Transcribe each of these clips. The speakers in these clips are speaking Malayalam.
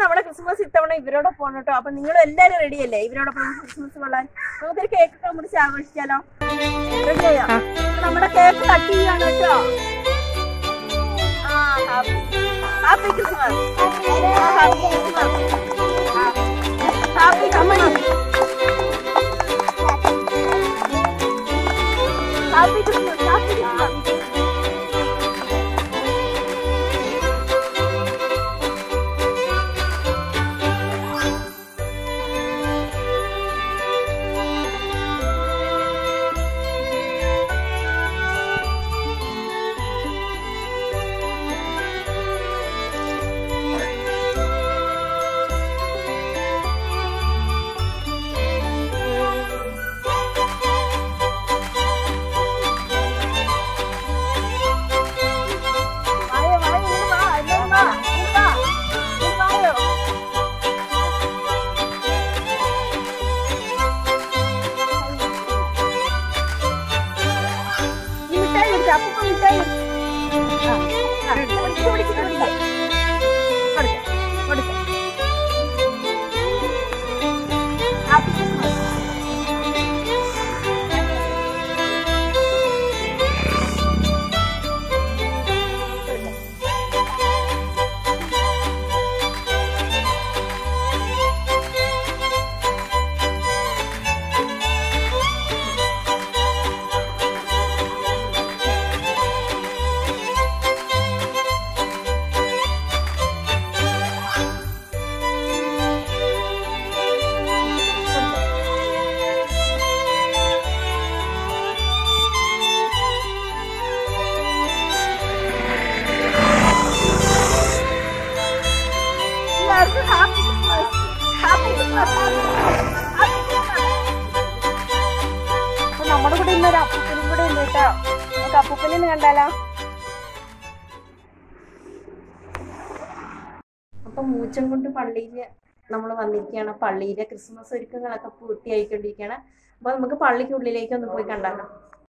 നമ്മുടെ ക്രിസ്മസ് ഇത്തവണ ഇവരോടൊപ്പം ആണ് കേട്ടോ അപ്പൊ നിങ്ങൾ എല്ലാരും റെഡി അല്ലേ ഇവരോടൊപ്പം നമുക്ക് ക്രിസ്മസ് കൊള്ളാൻ നമുക്കൊരു കേക്ക് ഒക്കെ മുറിച്ച് ആഘോഷിച്ചാലോ റെഡി ആയോ നമ്മുടെ കേക്ക് കട്ട് ചെയ്യാണ് കേട്ടോ ആ happy happy Christmas happy Christmas happy Christmas happy Christmas happy Christmas വായോ വായോ ഇങ്ങോട്ട് വാ എല്ലാവരും വാ ഇങ്ങോട്ട് വാ ഇങ്ങോട്ട് വായോ ഈ മിഠായി കൊടുക്ക് അപ്പൂപ്പ മിഠായി കൊടുക്ക്. ആ, ആ, പിടിക്ക്, പിടിക്ക്, പിടിക്ക്. കൊടുക്ക്, കൊടുക്ക്. ഹാപ്പി ക്രിസ്മസ് എല്ലാവർക്കും happy Christmas happy Christmas happy Christmas അപ്പൊ നമ്മുടെ കൂടെ ഇന്നൊരു അപ്പൂപ്പനും കൂടെ ഉണ്ട് കേട്ടോ നമുക്ക് അപ്പൂപ്പനെ ഒന്ന് കണ്ടാലോ അപ്പൊ മൂച്ചംകുണ്ട് പള്ളിയിൽ നമ്മൾ വന്നിരിക്കുകയാണ് പള്ളിയിലെ ക്രിസ്മസ് ഒരുക്കങ്ങളൊക്കെ പൂർത്തിയായിക്കൊണ്ടിരിക്കുകയാണ് അപ്പൊ നമുക്ക് പള്ളിക്കുള്ളിലേക്ക് ഒന്ന് പോയി കണ്ടാലോ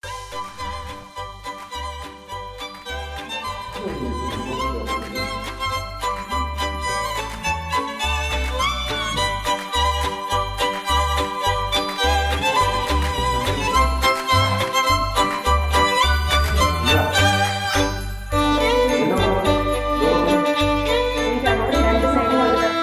രണ്ട് സൈഡ്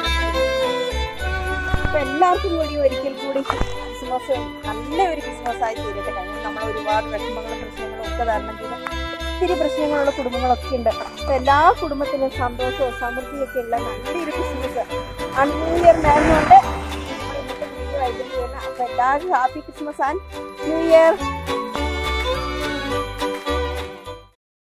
അപ്പൊ എല്ലാവർക്കും കൂടി ഒരിക്കൽ കൂടി ക്രിസ്മസ് നല്ല ഒരു ക്രിസ്മസ് ആയി തീരട്ടെ കാരണം നമ്മൾ ഒരുപാട് വിഷമങ്ങളും പ്രശ്നങ്ങളും ഒക്കെ തരണം ചെയ്ത ഒത്തിരി പ്രശ്നങ്ങളുള്ള കുടുംബങ്ങളൊക്കെ ഉണ്ട് അപ്പൊ എല്ലാ കുടുംബത്തിലും സന്തോഷവും സമൃദ്ധിയൊക്കെ ഉള്ള നല്ലൊരു ക്രിസ്മസ് ആണ് ന്യൂ ഇയർ നേർന്നുകൊണ്ട് നമ്മൾ ഇന്നത്തെ വീഡിയോ ആയിട്ട് ചെയ്യുന്നത് അപ്പൊ എല്ലാവരും happy Christmas and new year